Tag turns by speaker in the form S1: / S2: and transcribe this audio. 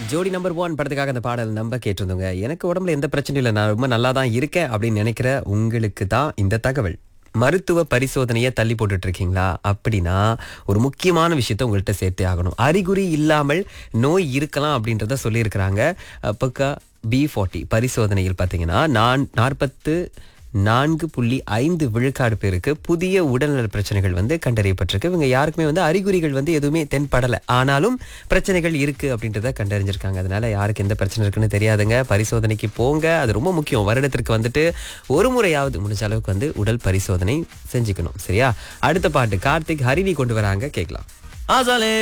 S1: ஜோடி number one படத்துக்காக அந்த பாடல் நம்ம கேட்டிருந்தோங்க எனக்கு உடம்புல எந்த பிரச்சனையும் இல்லை நான் ரொம்ப நல்லா தான் இருக்கேன் அப்படின்னு நினைக்கிற உங்களுக்கு தான் இந்த தகவல் மருத்துவ பரிசோதனையை தள்ளி போட்டுட்டு இருக்கீங்களா அப்படின்னா ஒரு முக்கியமான விஷயத்த உங்கள்கிட்ட சேர்த்தே ஆகணும் அறிகுறி இல்லாமல் நோய் இருக்கலாம் அப்படின்றத சொல்லியிருக்கிறாங்க பக்கா பி ஃபார்ட்டி பரிசோதனையில் பார்த்தீங்கன்னா நான் நாற்பத்து நான்கு புள்ளி ஐந்து விழுக்காடு பேருக்கு புதிய உடல்நல பிரச்சனைகள் வந்து கண்டறியப்பட்டிருக்கு இவங்க யாருக்குமே வந்து அறிகுறிகள் வந்து எதுவுமே தென்படலை ஆனாலும் பிரச்சனைகள் இருக்கு அப்படின்றத கண்டறிஞ்சிருக்காங்க அதனால யாருக்கு எந்த பிரச்சனை இருக்குன்னு தெரியாதுங்க பரிசோதனைக்கு போங்க அது ரொம்ப முக்கியம் வருடத்திற்கு வந்துட்டு ஒரு முறையாவது முடிஞ்ச அளவுக்கு வந்து உடல் பரிசோதனை செஞ்சுக்கணும் சரியா அடுத்த பாட்டு கார்த்திக் ஹரிணி கொண்டு வராங்க கேட்கலாம்
S2: ஆசாலே